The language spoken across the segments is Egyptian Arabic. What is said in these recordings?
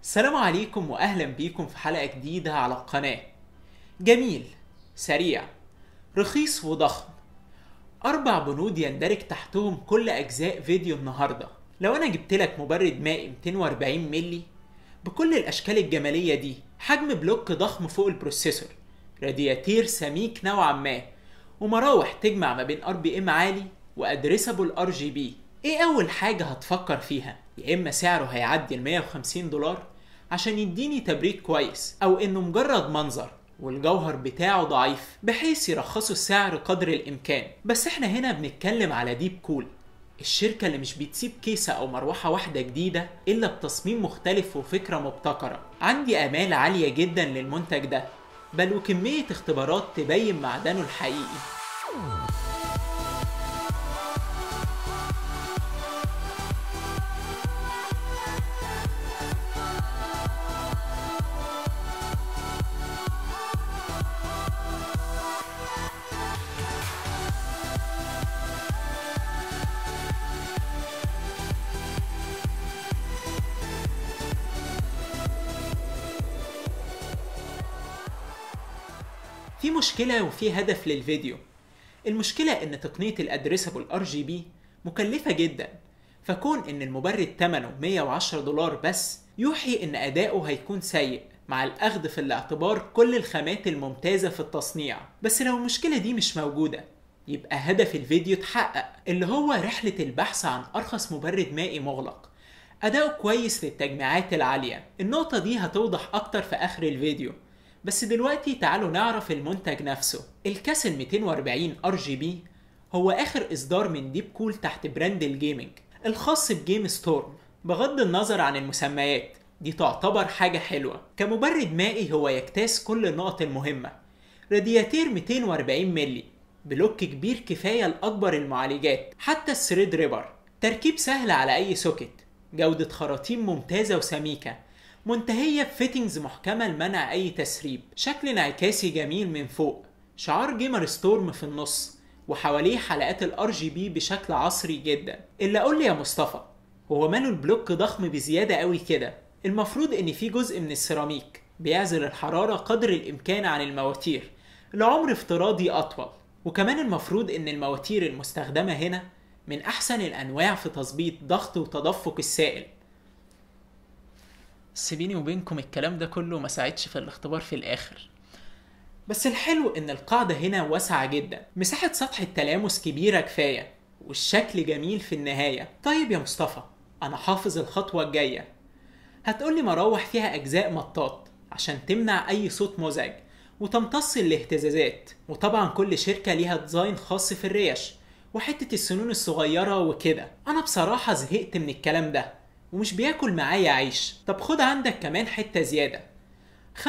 السلام عليكم واهلا بيكم في حلقة جديدة على القناة جميل سريع رخيص وضخم أربع بنود يندرج تحتهم كل أجزاء فيديو النهاردة لو أنا جبت لك مبرد مائي 240 ملي بكل الأشكال الجمالية دي حجم بلوك ضخم فوق البروسيسور رادياتير سميك نوعا ما ومراوح تجمع ما بين ار بي ام عالي وادريسابل ار جي بي ايه اول حاجة هتفكر فيها يا اما سعره هيعدي ال 150 دولار عشان يديني تبريد كويس او انه مجرد منظر والجوهر بتاعه ضعيف بحيث يرخصوا السعر قدر الامكان بس احنا هنا بنتكلم على ديب كول الشركة اللي مش بتسيب كيسة أو مروحة واحدة جديدة إلا بتصميم مختلف وفكرة مبتكرة عندي آمال عالية جدا للمنتج ده بل وكمية اختبارات تبين معدنه الحقيقي في مشكلة وفي هدف للفيديو المشكلة ان تقنية الادريسابل ار جي بي مكلفة جدا فكون ان المبرد ثمنه 110 دولار بس يوحي ان اداؤه هيكون سيء مع الاخذ في الاعتبار كل الخامات الممتازة في التصنيع بس لو المشكلة دي مش موجودة يبقى هدف الفيديو اتحقق اللي هو رحلة البحث عن ارخص مبرد مائي مغلق أداؤه كويس للتجميعات العالية النقطة دي هتوضح أكتر في آخر الفيديو بس دلوقتي تعالوا نعرف المنتج نفسه الكاسل 240 ار جي بي هو اخر اصدار من ديب كول تحت براند الجيمنج الخاص بجيم ستورم بغض النظر عن المسميات دي تعتبر حاجة حلوة كمبرد مائي هو يجتاز كل النقط المهمة رادياتير 240 ملي بلوك كبير كفاية لأكبر المعالجات حتى الثريد ريبر تركيب سهل على أي سوكت جودة خراطيم ممتازة وسميكة منتهية بفيتنجز محكمة لمنع أي تسريب شكل انعكاسي جميل من فوق شعار جيمر ستورم في النص وحواليه حلقات الار جي بي بشكل عصري جدا اللي قول لي يا مصطفى هو ماله البلوك ضخم بزيادة قوي كده المفروض ان في جزء من السيراميك بيعزل الحرارة قدر الامكان عن المواتير لعمر افتراضي اطول وكمان المفروض ان المواتير المستخدمة هنا من احسن الانواع في تظبيط ضغط وتدفق السائل بس بيني وبينكم الكلام ده كله ما ساعدش في الاختبار في الاخر بس الحلو ان القاعدة هنا واسعة جدا مساحة سطح التلامس كبيرة كفاية والشكل جميل في النهاية طيب يا مصطفى انا حافظ الخطوة الجاية هتقولي مراوح فيها اجزاء مطاط عشان تمنع اي صوت مزعج وتمتص الاهتزازات وطبعا كل شركة ليها ديزاين خاص في الريش وحتة السنون الصغيرة وكده انا بصراحة زهقت من الكلام ده ومش بياكل معايا عيش طب خد عندك كمان حتة زيادة 95%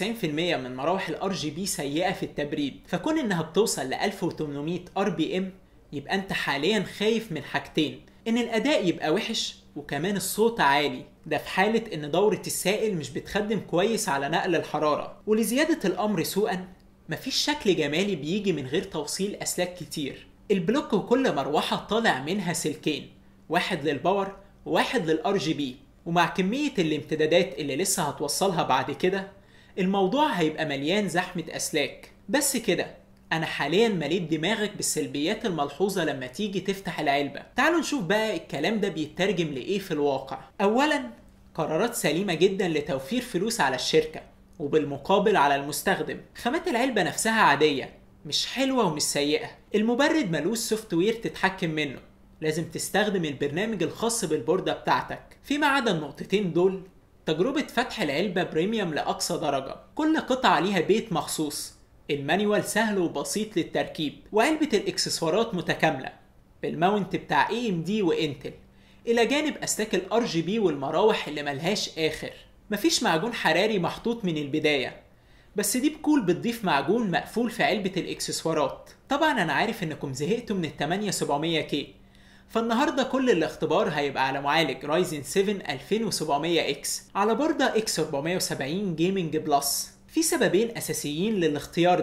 من مراوح الار جي بي سيئة في التبريد فكون انها بتوصل ل 1800 ار بي ام يبقى انت حاليا خايف من حاجتين ان الاداء يبقى وحش وكمان الصوت عالي ده في حالة ان دورة السائل مش بتخدم كويس على نقل الحرارة ولزيادة الامر سوءا مفيش شكل جمالي بيجي من غير توصيل اسلاك كتير البلوك وكل مروحة طالع منها سلكين واحد للباور وواحد للار جي بي ومع كمية الامتدادات اللي لسه هتوصلها بعد كده الموضوع هيبقى مليان زحمة أسلاك بس كده أنا حاليا مليت دماغك بالسلبيات الملحوظة لما تيجي تفتح العلبة تعالوا نشوف بقى الكلام ده بيترجم لإيه في الواقع أولا قرارات سليمة جدا لتوفير فلوس على الشركة وبالمقابل على المستخدم خامات العلبة نفسها عادية مش حلوة ومش سيئة المبرد ملوش سوفت وير تتحكم منه لازم تستخدم البرنامج الخاص بالبوردة بتاعتك فيما عدا النقطتين دول تجربة فتح العلبة بريميوم لأقصى درجة كل قطعة ليها بيت مخصوص المانيوال سهل وبسيط للتركيب وعلبة الإكسسوارات متكاملة بالماونت بتاع اي ام دي وانتل إلى جانب أسلاك الار جي بي والمراوح اللي ملهاش آخر مفيش معجون حراري محطوط من البداية بس دي بكول بتضيف معجون مقفول في علبة الإكسسوارات طبعا أنا عارف إنكم زهقتوا من ال 8700 كي فالنهاردة كل الاختبار هيبقى على معالج رايزن 7 2700 اكس على بوردة اكس 470 جيمنج بلس في سببين اساسيين للاختيار ده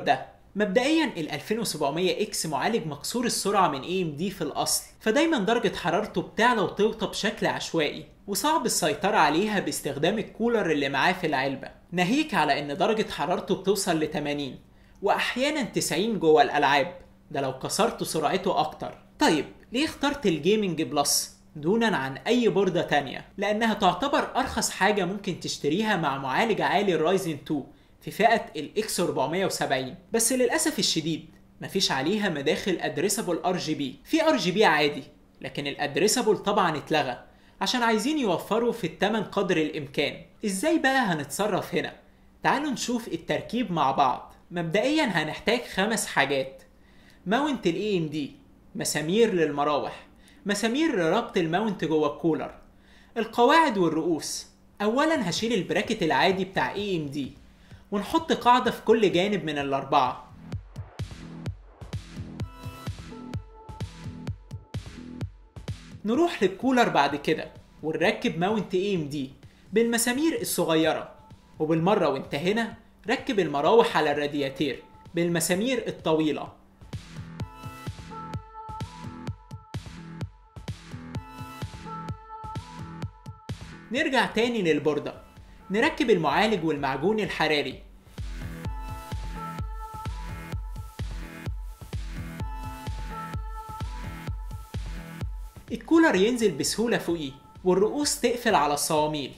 مبدئيا ال 2700 اكس معالج مكسور السرعة من اي ام دي في الاصل فدايما درجة حرارته بتعلى وتوطى بشكل عشوائي وصعب السيطرة عليها باستخدام الكولر اللي معاه في العلبة ناهيك على ان درجة حرارته بتوصل ل 80 واحيانا 90 جوه الالعاب ده لو كسرت سرعته اكتر طيب ليه اخترت الجيمنج بلس دونا عن اي بوردة تانية لانها تعتبر ارخص حاجة ممكن تشتريها مع معالج عالي الرايزن 2 في فئة الاكس 470 بس للأسف الشديد مفيش عليها مداخل ادريسابل ار جي بي في ار جي بي عادي لكن الادريسابل طبعا اتلغى عشان عايزين يوفروا في التمن قدر الامكان ازاي بقى هنتصرف هنا تعالوا نشوف التركيب مع بعض مبدئيا هنحتاج خمس حاجات ماونت الاي ام دي مسامير للمراوح مسامير لربط الماونت جوه الكولر القواعد والرؤوس اولا هشيل البراكت العادي بتاع اي ام دي ونحط قاعدة في كل جانب من الأربعة نروح للكولر بعد كده ونركب ماونت اي ام دي بالمسامير الصغيرة وبالمرة وانت هنا ركب المراوح على الرادياتير بالمسامير الطويلة نرجع تاني للبوردة نركب المعالج والمعجون الحراري الكولر ينزل بسهولة فوقيه والرؤوس تقفل على الصواميل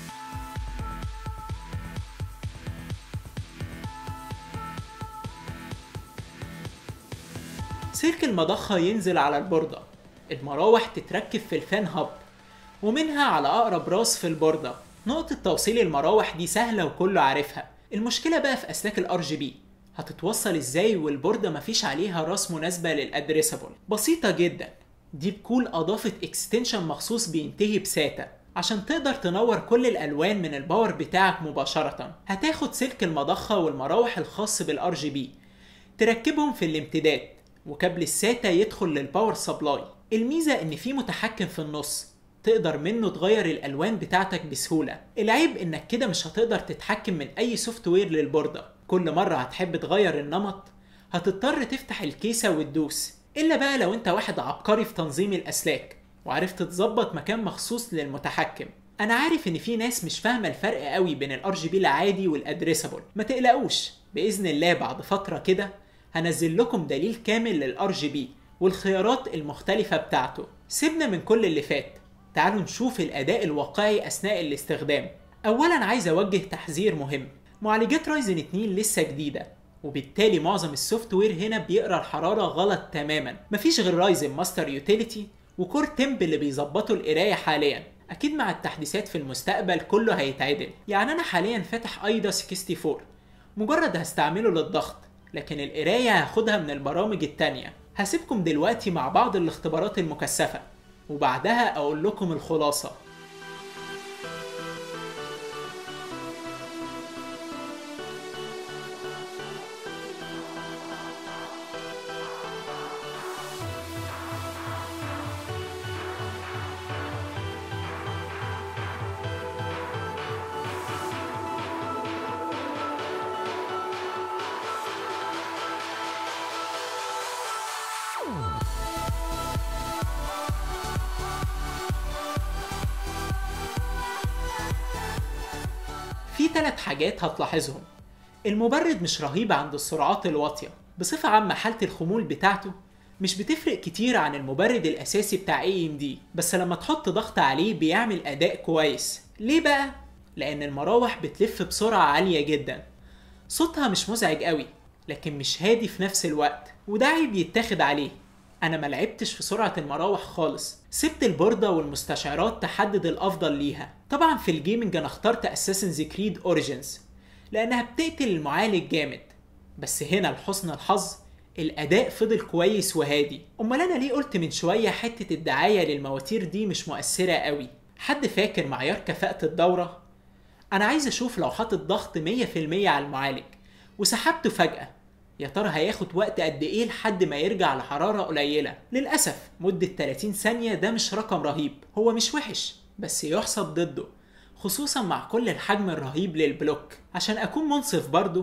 سلك المضخة ينزل على البوردة المراوح تتركب في الفان هاب ومنها على أقرب راس في البوردة نقطة توصيل المراوح دي سهلة وكله عارفها المشكلة بقى في أسلاك الار جي بي هتتوصل ازاي والبوردة مفيش عليها راس مناسبة للأدريسابل بسيطة جدا ديب كول أضافت اكستنشن مخصوص بينتهي بساتا عشان تقدر تنور كل الألوان من الباور بتاعك مباشرة هتاخد سلك المضخة والمراوح الخاص بالار جي بي تركبهم في الامتداد وكابل الساتا يدخل للباور سبلاي الميزة ان في متحكم في النص تقدر منه تغير الالوان بتاعتك بسهوله العيب انك كده مش هتقدر تتحكم من اي سوفت وير للبورده كل مره هتحب تغير النمط هتضطر تفتح الكيسه وتدوس الا بقى لو انت واحد عبقري في تنظيم الاسلاك وعرفت تظبط مكان مخصوص للمتحكم انا عارف ان في ناس مش فاهمه الفرق قوي بين الار جي بي العادي والادريسابل ما تقلقوش باذن الله بعد فتره كده هنزل لكم دليل كامل للار جي بي والخيارات المختلفه بتاعته سيبنا من كل اللي فات تعالوا نشوف الأداء الواقعي أثناء الاستخدام أولا عايز أوجه تحذير مهم معالجات رايزن 2 لسه جديدة وبالتالي معظم السوفت وير هنا بيقرا الحرارة غلط تماما مفيش غير رايزن ماستر يوتيليتي وكور تمب اللي بيظبطوا القراية حاليا أكيد مع التحديثات في المستقبل كله هيتعدل يعني أنا حاليا فاتح أيدا 64 مجرد هستعمله للضغط لكن القراية هاخدها من البرامج التانية هسيبكم دلوقتي مع بعض الاختبارات المكثفة وبعدها أقول لكم الخلاصة في ثلاث حاجات هتلاحظهم المبرد مش رهيب عند السرعات الواطية بصفة عامة حالة الخمول بتاعته مش بتفرق كتير عن المبرد الأساسي بتاع AMD بس لما تحط ضغط عليه بيعمل أداء كويس ليه بقى؟ لأن المراوح بتلف بسرعة عالية جدا صوتها مش مزعج قوي لكن مش هادي في نفس الوقت وده عيب يتاخد عليه انا ما لعبتش في سرعه المراوح خالص سبت البورده والمستشعرات تحدد الافضل ليها طبعا في الجيمنج انا اخترت اساسنز كريد اوريجينز لانها بتقتل المعالج جامد بس هنا لحسن الحظ الاداء فضل كويس وهادي امال انا ليه قلت من شويه حته الدعايه للمواتير دي مش مؤثره قوي حد فاكر معيار كفاءه الدوره انا عايز اشوف لو حاطط ضغط 100% على المعالج وسحبته فجاه يا ترى هياخد وقت قد ايه لحد ما يرجع لحرارة قليلة للأسف مدة 30 ثانية ده مش رقم رهيب هو مش وحش بس يحسب ضده خصوصا مع كل الحجم الرهيب للبلوك عشان أكون منصف برضو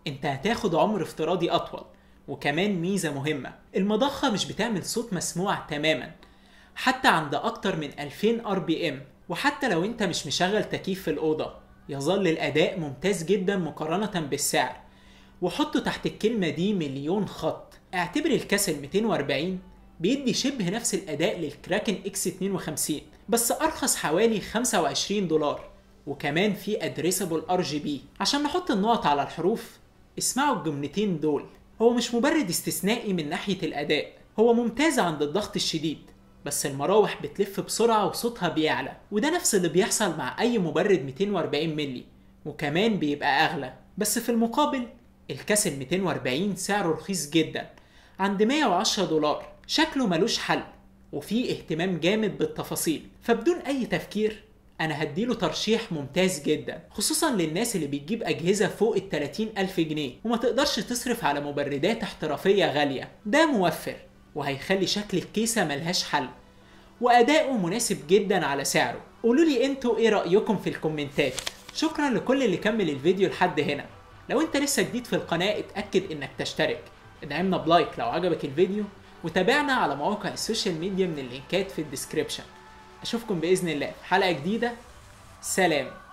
انت هتاخد عمر افتراضي اطول وكمان ميزة مهمة المضخة مش بتعمل صوت مسموع تماما حتى عند اكتر من 2000 ار بي ام وحتى لو انت مش مشغل تكييف في الأوضة يظل الأداء ممتاز جدا مقارنة بالسعر وحطوا تحت الكلمة دي مليون خط اعتبر الكاسل 240 بيدي شبه نفس الأداء للكراكن اكس 52 بس أرخص حوالي 25 دولار وكمان في ادريسبل ار جي بي عشان نحط النقط على الحروف اسمعوا الجملتين دول هو مش مبرد استثنائي من ناحية الأداء هو ممتاز عند الضغط الشديد بس المراوح بتلف بسرعة وصوتها بيعلى وده نفس اللي بيحصل مع أي مبرد 240 ملي وكمان بيبقى أغلى بس في المقابل الكاسل 240 سعره رخيص جدا عند 110 دولار شكله ملوش حل وفيه اهتمام جامد بالتفاصيل فبدون أي تفكير أنا هديله ترشيح ممتاز جدا خصوصا للناس اللي بتجيب أجهزة فوق ال 30 ألف جنيه وما تقدرش تصرف على مبردات احترافية غالية ده موفر وهيخلي شكل الكيسة ملهاش حل وأداؤه مناسب جدا على سعره قولوا لي انتوا ايه رأيكم في الكومنتات شكرا لكل اللي كمل الفيديو لحد هنا لو انت لسه جديد في القناة اتأكد انك تشترك ادعمنا بلايك لو عجبك الفيديو وتابعنا على مواقع السوشيال ميديا من اللينكات في الديسكريبشن اشوفكم باذن الله في حلقة جديدة سلام